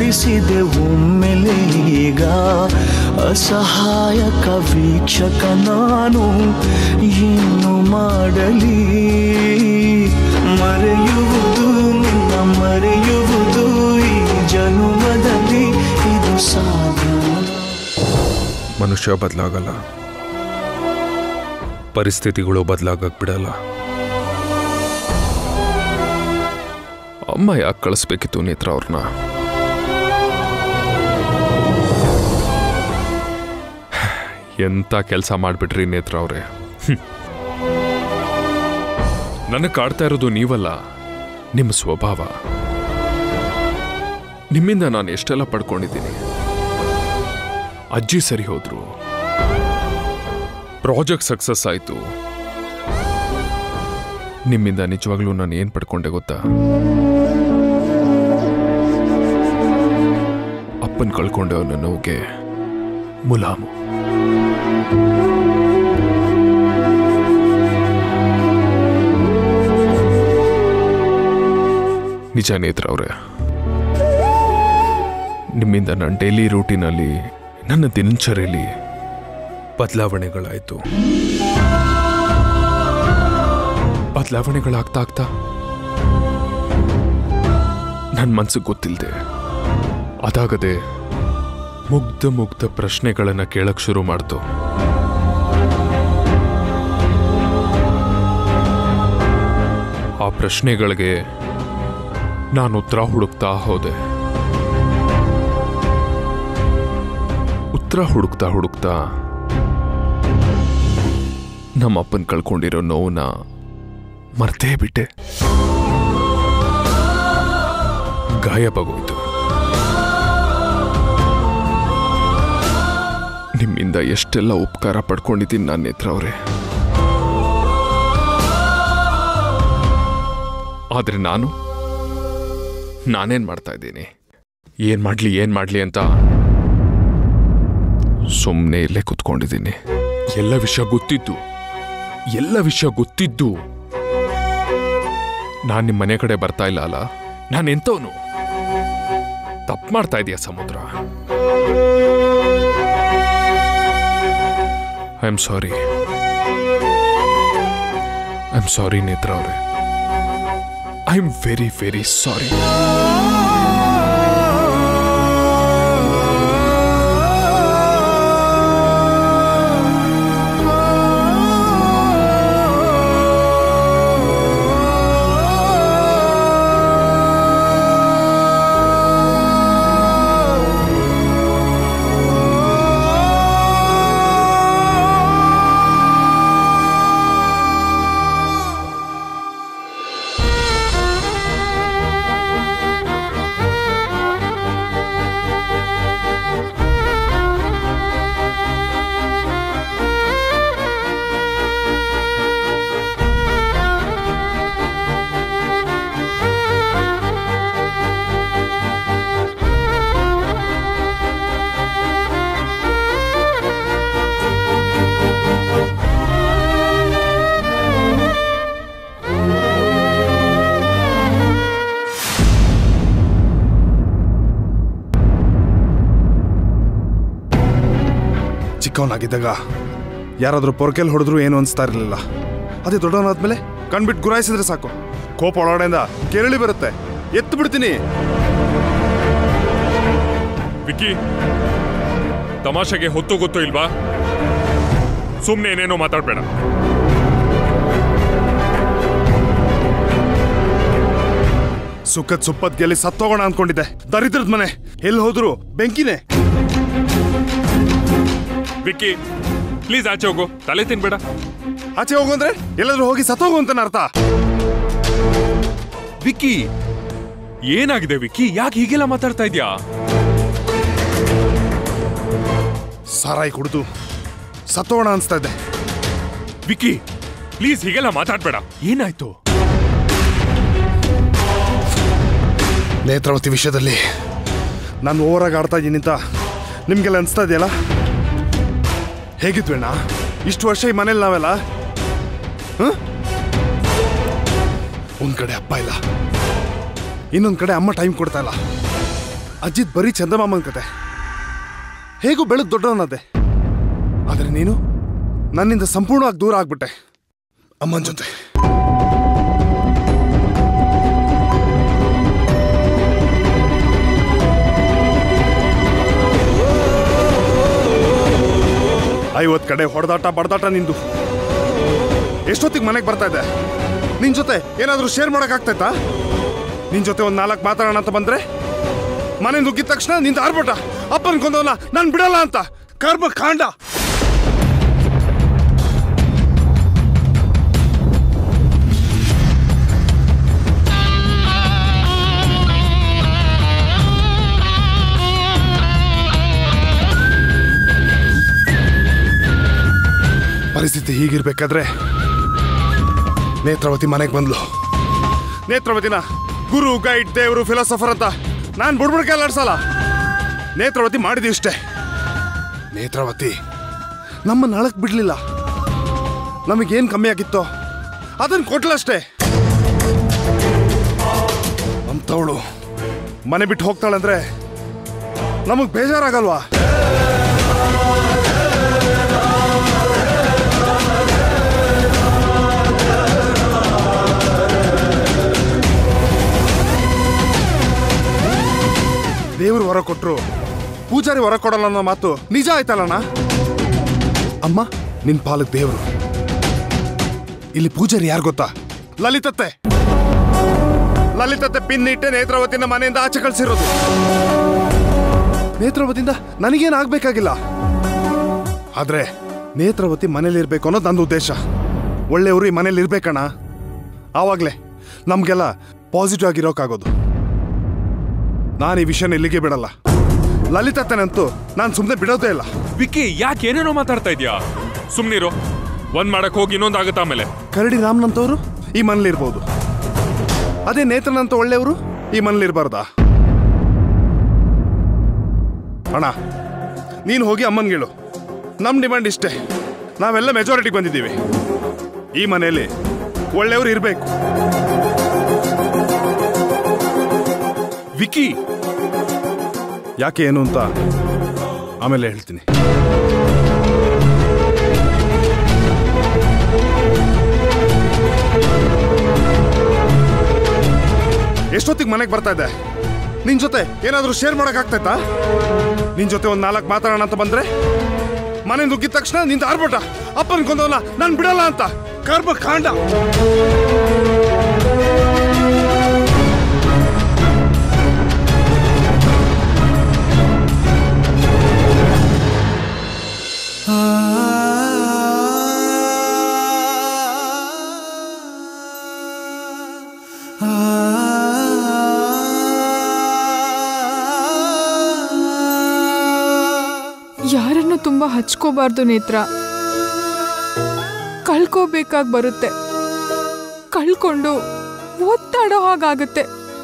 ಉಳಿಸಿದೆ ಒಮ್ಮೆಲೆ ಈಗ ಅಸಹಾಯಕ ವೀಕ್ಷಕ ನಾನು ಏನು ಮಾಡಲಿ ಮರೆಯುವುದು ನಿನ್ನ ಮರೆಯುವುದು ಈ ಜನುಮದಲ್ಲಿ ಇದು ಸಾಧ್ಯ ಮನುಷ್ಯ ಬದಲಾಗಲ್ಲ ಪರಿಸ್ಥಿತಿಗಳು ಬದಲಾಗಕ್ ಬಿಡಲ್ಲ ಅಮ್ಮ ಯಾಕೆ ಕಳಿಸ್ಬೇಕಿತ್ತು ನೇತ್ರ ಅವ್ರನ್ನ ಎಂತ ಕೆಲಸ ಮಾಡಿಬಿಟ್ರಿ ನೇತ್ರ ಅವ್ರೆ ನನಗೆ ಕಾಡ್ತಾ ಇರೋದು ನೀವಲ್ಲ ನಿಮ್ಮ ಸ್ವಭಾವ ನಿಮ್ಮಿಂದ ನಾನು ಎಷ್ಟೆಲ್ಲ ಪಡ್ಕೊಂಡಿದ್ದೀನಿ ಅಜ್ಜಿ ಸರಿ ಹೋದ್ರು ಪ್ರಾಜೆಕ್ಟ್ ಸಕ್ಸಸ್ ಆಯ್ತು ನಿಮ್ಮಿಂದ ನಿಜವಾಗ್ಲೂ ನಾನು ಏನು ಪಡ್ಕೊಂಡೆ ಗೊತ್ತಾ ಅಪ್ಪನ್ ಕಳ್ಕೊಂಡೆ ಅನ್ನೋ ನೋವಿಗೆ ಮುಲಾಮು ನಿಜ ನೇತ್ರ ಅವ್ರೆ ನಿಮ್ಮಿಂದ ನನ್ನ ಡೈಲಿ ರೂಟೀನಲ್ಲಿ ನನ್ನ ದಿನಚರಿಯಲ್ಲಿ ಬದಲಾವಣೆಗಳಾಯಿತು ಬದಲಾವಣೆಗಳಾಗ್ತಾ ಆಗ್ತಾ ನನ್ನ ಮನ್ಸಿಗೆ ಗೊತ್ತಿಲ್ಲದೆ ಅದಾಗದೆ ಮುಗ್ಧ ಮುಗ್ಧ ಪ್ರಶ್ನೆಗಳನ್ನ ಕೇಳಕ್ ಶುರು ಮಾಡ್ತು ಆ ಪ್ರಶ್ನೆಗಳಿಗೆ ನಾನು ಉತ್ತರ ಹುಡುಕ್ತಾ ಹೋದೆ ಉತ್ತರ ಹುಡುಕ್ತಾ ಹುಡುಕ್ತಾ ನಮ್ಮ ಅಪ್ಪನ್ ಕಳ್ಕೊಂಡಿರೋ ನೋವನ್ನ ಮರ್ತೇ ಬಿಟ್ಟೆ ಗಾಯಬಾಗೋಯ್ತು ನಿಮ್ಮಿಂದ ಎಷ್ಟೆಲ್ಲ ಉಪಕಾರ ಪಡ್ಕೊಂಡಿದ್ದೀನಿ ನಾನು ನೇತ್ರ ಅವರೇ ಆದ್ರೆ ನಾನು ನಾನೇನ್ ಮಾಡ್ತಾ ಇದ್ದೀನಿ ಏನ್ ಮಾಡ್ಲಿ ಏನ್ ಮಾಡ್ಲಿ ಅಂತ ಸುಮ್ಮನೆ ಇಲ್ಲೇ ಕುತ್ಕೊಂಡಿದ್ದೀನಿ ಎಲ್ಲ ವಿಷಯ ಗೊತ್ತಿದ್ದು ಎಲ್ಲ ವಿಷಯ ಗೊತ್ತಿದ್ದು ನಾನ್ ನಿಮ್ಮ ಮನೆ ಕಡೆ ಬರ್ತಾ ಇಲ್ಲ ಅಲ್ಲ ನಾನು ಎಂತವನು ತಪ್ಪು ಮಾಡ್ತಾ ಇದೀಯ Samudra I am sorry I am sorry Netra ಅವರೇ I am very very sorry ಚಿಕ್ಕವನಾಗಿದ್ದಾಗ ಯಾರಾದರೂ ಪೊರ್ಕೆಲ್ ಹೊಡೆದ್ರು ಏನು ಅನಿಸ್ತಾ ಇರಲಿಲ್ಲ ಅದೇ ದೊಡ್ಡವನಾದ್ಮೇಲೆ ಕಣ್ಬಿಟ್ಟು ಗುರಾಯಿಸಿದ್ರೆ ಸಾಕು ಕೋಪ ಒಳಗಡೆಯಿಂದ ಕೆರಳಿ ಬರುತ್ತೆ ಎತ್ತು ಬಿಡ್ತೀನಿ ವಿಕ್ಕಿ ತಮಾಷೆಗೆ ಹೊತ್ತು ಗೊತ್ತು ಇಲ್ವಾ ಸುಮ್ಮನೆ ಏನೇನೋ ಮಾತಾಡ್ಬೇಡ ಸುಕ್ಕದ್ ಸುಪ್ಪದ್ ಗೆಲ್ಲಿ ಸತ್ತೋಗೋಣ ಅನ್ಕೊಂಡಿದ್ದೆ ದರಿದ್ರದ ಮನೆ ಎಲ್ಲಿ ಹೋದ್ರು ಬೆಂಕಿನೇ ವಿಕ್ಕಿ ಪ್ಲೀಸ್ ಆಚೆ ಹೋಗು ತಲೆ ತಿನ್ಬೇಡ ಆಚೆ ಹೋಗು ಅಂದ್ರೆ ಎಲ್ಲಾದ್ರೂ ಹೋಗಿ ಸತ್ತೋಗು ಅಂತಾನೆ ಅರ್ಥ ವಿಕ್ಕಿ ಏನಾಗಿದೆ ವಿಕ್ಕಿ ಯಾಕೆ ಹೀಗೆಲ್ಲ ಮಾತಾಡ್ತಾ ಇದ್ಯಾ ಸಾರಾಯಿ ಕುಡಿದು ಸತ್ತೋಗೋಣ ಅನ್ಸ್ತಾ ಇದ್ದೆ ವಿಕ್ಕಿ ಪ್ಲೀಸ್ ಹೀಗೆಲ್ಲ ಮಾತಾಡ್ಬೇಡ ಏನಾಯ್ತು ನೇತ್ರಾವತಿ ವಿಷಯದಲ್ಲಿ ನಾನು ಓವರಾಗಿ ಆಡ್ತಾ ಇದ್ದೀನಿ ಅಂತ ನಿಮ್ಗೆಲ್ಲ ಅನಿಸ್ತಾ ಇದೆಯಲ್ಲ ಹೇಗಿದ್ವೇಣ ಇಷ್ಟು ವರ್ಷ ಈ ಮನೇಲಿ ನಾವೆಲ್ಲ ಹ? ಒಂದ್ ಕಡೆ ಅಪ್ಪ ಇಲ್ಲ ಇನ್ನೊಂದ್ ಕಡೆ ಅಮ್ಮ ಟೈಮ್ ಕೊಡ್ತಾ ಇಲ್ಲ ಅಜ್ಜಿತ್ ಬರೀ ಚಂದಮಾಮನ್ ಕತೆ ಹೇಗೂ ಬೆಳೆದು ದೊಡ್ಡವನದ್ದೆ ಆದರೆ ನೀನು ನನ್ನಿಂದ ಸಂಪೂರ್ಣವಾಗಿ ದೂರ ಆಗ್ಬಿಟ್ಟೆ ಅಮ್ಮನ ಜೊತೆ ಐವತ್ತು ಕಡೆ ಹೊಡೆದಾಟ ಬಡದಾಟ ನಿಂದು ಎಷ್ಟೊತ್ತಿಗೆ ಮನೆಗೆ ಬರ್ತಾ ಇದೆ ನಿನ್ ಜೊತೆ ಏನಾದರೂ ಶೇರ್ ಮಾಡೋಕ್ಕಾಗ್ತೈತಾ ನಿನ್ ಜೊತೆ ಒಂದು ನಾಲ್ಕು ಮಾತಾಡೋಣ ಅಂತ ಬಂದ್ರೆ ಮನೆ ನುಗ್ಗಿದ ತಕ್ಷಣ ನಿಂದ ಆರ್ಭಟ ಅಪ್ಪನ ಕೊಂದವನ ನಾನು ಬಿಡಲ್ಲ ಅಂತ ಕರ್ಮ ಕಾಂಡ ಪರಿಸ್ಥಿತಿ ಹೀಗಿರ್ಬೇಕಾದ್ರೆ ನೇತ್ರಾವತಿ ಮನೆಗೆ ಬಂದ್ಲು ನೇತ್ರಾವತಿನ ಗುರು ಗೈಡ್ ದೇವರು ಫಿಲಾಸಫರ್ ಅಂತ ನಾನು ಬುಡ್ಬುಡ್ಕೆ ಅಲ್ಲಾಡ್ಸಲ್ಲ ನೇತ್ರಾವತಿ ಮಾಡಿದಿ ಇಷ್ಟೇ ನೇತ್ರಾವತಿ ನಮ್ಮ ನಾಳಕ್ ಬಿಡ್ಲಿಲ್ಲ ನಮಗೇನು ಕಮ್ಮಿ ಆಗಿತ್ತೋ ಅದನ್ನ ಕೊಟ್ಲಷ್ಟೇ ಅಂತವಳು ಮನೆ ಬಿಟ್ಟು ಹೋಗ್ತಾಳಂದ್ರೆ ನಮಗ್ ಬೇಜಾರಾಗಲ್ವಾ ದೇವ್ರು ವರ ಕೊಟ್ರು ಪೂಜಾರಿ ವರ ಕೊಡಲ್ಲ ಅನ್ನೋ ಮಾತು ನಿಜ ಆಯ್ತಲ್ಲಣ್ಣ ಅಮ್ಮ ನಿನ್ ಪಾಲಕ್ ದೇವ್ರು ಇಲ್ಲಿ ಪೂಜಾರಿ ಯಾರು ಗೊತ್ತಾ ಲಲಿತತ್ತೆ ಲಲಿತತ್ತೆ ಪಿನ್ ಇಟ್ಟೆ ನೇತ್ರಾವತಿನ ಮನೆಯಿಂದ ಆಚೆ ಕಳ್ಸಿರೋದು ನೇತ್ರಾವತಿಯಿಂದ ನನಗೇನು ಆಗ್ಬೇಕಾಗಿಲ್ಲ ಆದ್ರೆ ನೇತ್ರಾವತಿ ಮನೇಲಿ ಇರ್ಬೇಕು ಅನ್ನೋದು ನನ್ನ ಉದ್ದೇಶ ಒಳ್ಳೆಯವರು ಈ ಮನೇಲಿ ಇರ್ಬೇಕಣ್ಣ ಆವಾಗ್ಲೇ ನಮ್ಗೆಲ್ಲ ಪಾಸಿಟಿವ್ ಆಗಿರೋಕ್ಕಾಗೋದು ನಾನು ಈ ವಿಷಯನ ಇಲ್ಲಿಗೆ ಬಿಡಲ್ಲ ಲಲಿತತ್ತನಂತೂ ನಾನು ಸುಮ್ಮನೆ ಬಿಡೋದೇ ಇಲ್ಲ ವಿಕ್ಕಿ ಯಾಕೆ ಏನೇನೋ ಮಾತಾಡ್ತಾ ಇದೀಯಾ ಸುಮ್ನಿರು ಒಂದ್ ಮಾಡಕ್ ಹೋಗಿ ಇನ್ನೊಂದ್ ಆಗುತ್ತೆ ಆಮೇಲೆ ಕರಡಿ ರಾಮ್ನಂತವರು ಈ ಮನೇಲಿ ಇರ್ಬೋದು ಅದೇ ನೇತ್ರನಂತ ಒಳ್ಳೆಯವರು ಈ ಮನೇಲಿ ಇರಬಾರ್ದಾ ಅಣ್ಣ ನೀನು ಹೋಗಿ ಅಮ್ಮನ್ಗೇಳು ನಮ್ಮ ಡಿಮಾಂಡ್ ಇಷ್ಟೇ ನಾವೆಲ್ಲ ಮೆಜಾರಿಟಿಗೆ ಬಂದಿದ್ದೀವಿ ಈ ಮನೆಯಲ್ಲಿ ಒಳ್ಳೆಯವರು ಇರಬೇಕು ವಿಕಿ ಯಾಕೆ ಏನು ಅಂತ ಆಮೇಲೆ ಹೇಳ್ತೀನಿ ಎಷ್ಟೊತ್ತಿಗೆ ಮನೆಗೆ ಬರ್ತಾ ಇದ್ದೆ ನಿನ್ ಜೊತೆ ಏನಾದರೂ ಶೇರ್ ಮಾಡಕ್ ಆಗ್ತೈತಾ ನಿನ್ ಜೊತೆ ಒಂದ್ ನಾಲ್ಕು ಮಾತಾಡೋಣ ಅಂತ ಬಂದ್ರೆ ಮನೆ ನುಗ್ಗಿದ ತಕ್ಷಣ ನಿಂದ ಆರ್ಭಟ ಅಪ್ಪನ ಕೊಂದವನ ನಾನು ಬಿಡಲ್ಲ ಅಂತ ಕರ್ಮ ಕಾಂಡ ಯಾರನ್ನು ತುಂಬಾ ಹಚ್ಕೋಬಾರ್ದು ನೇತ್ರ ಕಳ್ಕೋಬೇಕಾಗಿ ಬರುತ್ತೆ ಕಳ್ಕೊಂಡು ಒತ್ತಾಡೋ ಹಾಗಾಗುತ್ತೆ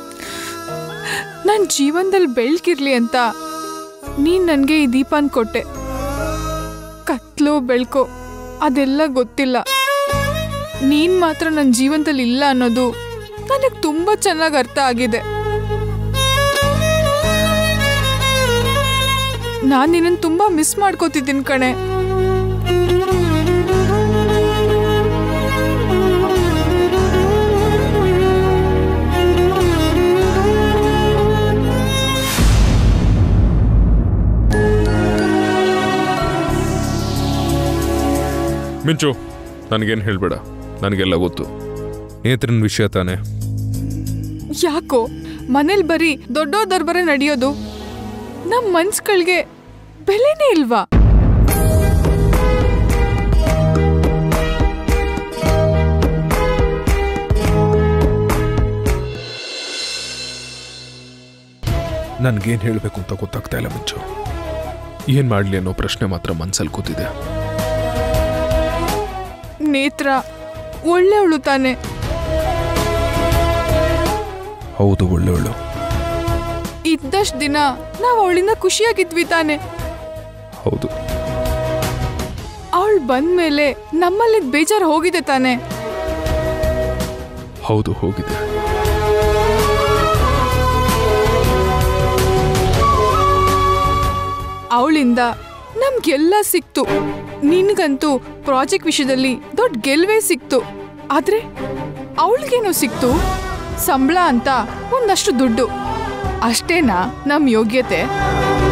ನನ್ನ ಜೀವನದಲ್ಲಿ ಬೆಳ್ಕಿರ್ಲಿ ಅಂತ ನೀನ್ ನನಗೆ ಈ ದೀಪನ್ ಕೊಟ್ಟೆ ಕತ್ಲು ಬೆಳ್ಕೋ ಅದೆಲ್ಲ ಗೊತ್ತಿಲ್ಲ ನೀನ್ ಮಾತ್ರ ನನ್ನ ಜೀವನದಲ್ಲಿ ಇಲ್ಲ ಅನ್ನೋದು ನನಗೆ ತುಂಬಾ ಚೆನ್ನಾಗಿ ಅರ್ಥ ಆಗಿದೆ ನಾನು ನಿನ್ನನ್ನು ತುಂಬಾ ಮಿಸ್ ಮಾಡ್ಕೋತಿದ್ದೀನಿ ಕಣೆ ಮಿಂಚು ನನಗೇನು ಹೇಳ್ಬೇಡ ನನಗೆಲ್ಲ ಗೊತ್ತು ನೇತ್ರನ್ ವಿಷಯ ತಾನೆ ಯಾಕೋ ಮನೇಲಿ ಬರೀ ದೊಡ್ಡೋರ್ ದರ್ಬಾರ ನಡೆಯೋದು ನಮ್ಮ ಮನ್ಸ್ಗಳಿಗೆ ಬೆಲೆನೇ ಇಲ್ವಾ ನನ್ಗೇನು ಹೇಳಬೇಕು ಅಂತ ಗೊತ್ತಾಗ್ತಾ ಇಲ್ಲ ಮಿಂಚು ಏನು ಮಾಡಲಿ ಅನ್ನೋ ಪ್ರಶ್ನೆ ಮಾತ್ರ ಮನ್ಸಲ್ಲಿ ಕೂತಿದೆ ನೇತ್ರ ಒಳ್ಳೆಯವಳು ತಾನೆ ಹೌದು ಒಳ್ಳೆವಳು ಇದ್ದಷ್ಟು ದಿನ ನಾವು ಅವಳಿಂದ ಖುಷಿಯಾಗಿದ್ವಿ ತಾನೆ ಹೌದು ಅವಳು ಬಂದ್ಮೇಲೆ ನಮ್ಮಲ್ಲಿ ಬೇಜಾರು ಹೋಗಿದೆ ತಾನೆ ಹೌದು ಹೋಗಿದೆ ಅವಳಿಂದ ನಮ್ಗೆಲ್ಲ ಸಿಕ್ತು ನಿನ್ಗಂತೂ ಪ್ರಾಜೆಕ್ಟ್ ವಿಷಯದಲ್ಲಿ ದೊಡ್ಡ ಗೆಲ್ವೇ ಸಿಕ್ತು ಆದ್ರೆ ಅವಳಿಗೇನು ಸಿಕ್ತು ಸಂಬಳ ಅಂತ ಒಂದಷ್ಟು ದುಡ್ಡು ಅಷ್ಟೇನಾ ನಮ್ ಯೋಗ್ಯತೆ